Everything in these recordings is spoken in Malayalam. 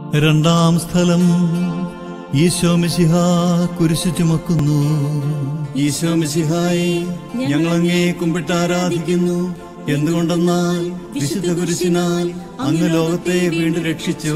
രണ്ടാം സ്ഥലം ഈശോ മിശിഹ കുരിശു ചുമക്കുന്നു ഈശോ മിശിഹായി ഞങ്ങൾ അങ്ങേ കുമ്പിട്ട് ആരാധിക്കുന്നു എന്തുകൊണ്ടെന്നാൽ വിശുദ്ധ കുരിശിനാൽ അങ്ങ് ലോകത്തെ വീണ്ടും രക്ഷിച്ചു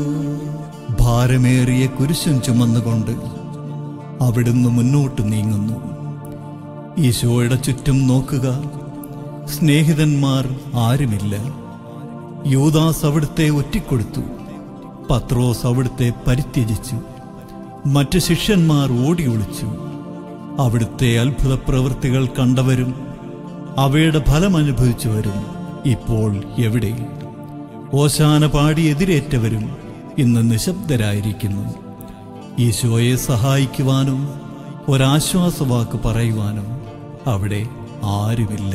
ഭാരമേറിയ കുരിശും ചുമന്നുകൊണ്ട് അവിടുന്ന് മുന്നോട്ട് നീങ്ങുന്നു ഈശോയുടെ ചുറ്റും നോക്കുക സ്നേഹിതന്മാർ ആരുമില്ല യൂദാസ് അവിടുത്തെ ഒറ്റിക്കൊടുത്തു പത്രോസ് അവിടുത്തെ പരിത്യജിച്ചു മറ്റ് ശിഷ്യന്മാർ ഓടി ഒളിച്ചു അവിടുത്തെ അത്ഭുത പ്രവൃത്തികൾ കണ്ടവരും അവയുടെ ഫലം അനുഭവിച്ചവരും ഇപ്പോൾ എവിടെ ഓശാന പാടി എതിരേറ്റവരും ഇന്ന് നിശബ്ദരായിരിക്കുന്നു ഈശോയെ സഹായിക്കുവാനോ ഒരാശ്വാസവാക്ക് പറയുവാനോ അവിടെ ആരുമില്ല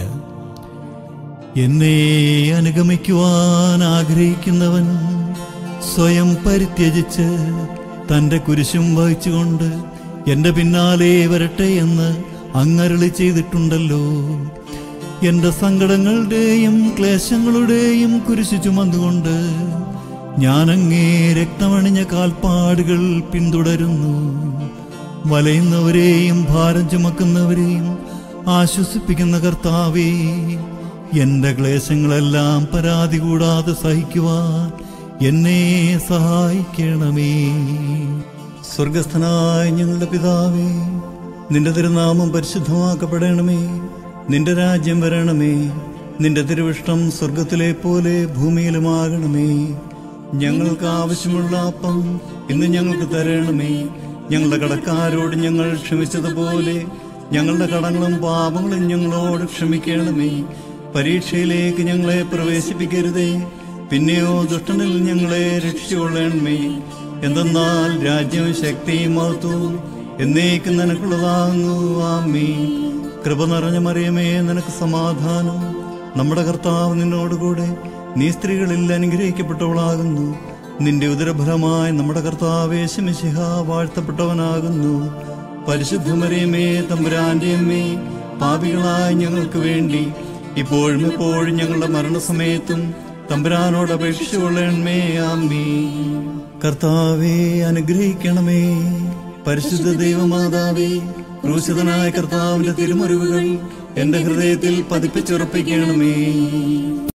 എന്നെ അനുഗമിക്കുവാൻ ആഗ്രഹിക്കുന്നവൻ സ്വയം പരിത്യജിച്ച് തന്റെ കുരിശും വഹിച്ചുകൊണ്ട് എന്റെ പിന്നാലെ വരട്ടെ എന്ന് അങ്ങരളി ചെയ്തിട്ടുണ്ടല്ലോ എന്റെ സങ്കടങ്ങളുടെയും ക്ലേശങ്ങളുടെയും കുരിശു ചുമന്നുകൊണ്ട് ഞാൻ അങ്ങേ രക്തമണിഞ്ഞ കാൽപ്പാടുകൾ പിന്തുടരുന്നു വലയുന്നവരെയും ഭാരം ചുമക്കുന്നവരെയും ആശ്വസിപ്പിക്കുന്ന കർത്താവേ എന്റെ ക്ലേശങ്ങളെല്ലാം പരാതി കൂടാതെ സഹിക്കുവാൻ എന്നെ സഹായിക്കണമേ സ്വർഗസ്ഥനായ ഞങ്ങളുടെ പിതാവേ നിന്റെ തിരുനാമം പരിശുദ്ധമാക്കപ്പെടണമേ നിന്റെ രാജ്യം വരണമേ നിന്റെ തിരുവിഷ്ടം സ്വർഗത്തിലെ പോലെ ഭൂമിയിലുമാകണമേ ഞങ്ങൾക്ക് ആവശ്യമുള്ള അപ്പം ഇന്ന് ഞങ്ങൾക്ക് തരണമേ ഞങ്ങളുടെ കടക്കാരോട് ഞങ്ങൾ ക്ഷമിച്ചതുപോലെ ഞങ്ങളുടെ കടങ്ങളും പാപങ്ങളും ഞങ്ങളോട് ക്ഷമിക്കണമേ പരീക്ഷയിലേക്ക് ഞങ്ങളെ പ്രവേശിപ്പിക്കരുതേ പിന്നെയോ ദുഷ്ടനിൽ ഞങ്ങളെ രക്ഷിച്ചുകൊള്ളണമേ എന്തെന്നാൽ രാജ്യവും ശക്തിയും മഹത്വവും എന്നേക്കും നിനക്കുള്ളതാകുന്നു ആമീ കൃപ നിറഞ്ഞ മറിയമേ നിനക്ക് സമാധാനം നമ്മുടെ കർത്താവ് നിന്നോടുകൂടെ നീ സ്ത്രീകളിൽ അനുഗ്രഹിക്കപ്പെട്ടവളാകുന്നു നിന്റെ ഉദരഫലമായി നമ്മുടെ കർത്താവ് ശമിശിഹ വാഴ്ത്തപ്പെട്ടവനാകുന്നു പരിശുദ്ധ മറിയമേ തമ്പുരാന്റെ അമ്മേ പാപികളായ ഞങ്ങൾക്ക് വേണ്ടി ഇപ്പോഴും എപ്പോഴും ഞങ്ങളുടെ മരണസമയത്തും തമ്പുരാനോട് അപേക്ഷിച്ചുകൊള്ളണമേ ആമീ കർത്താവെ അനുഗ്രഹിക്കണമേ പരിശുദ്ധ ദൈവമാതാവേ ക്രൂശിതനായ കർത്താവിന്റെ തിരുമുറിവുകൾ എന്റെ ഹൃദയത്തിൽ പതിപ്പിച്ചുറപ്പിക്കണമേ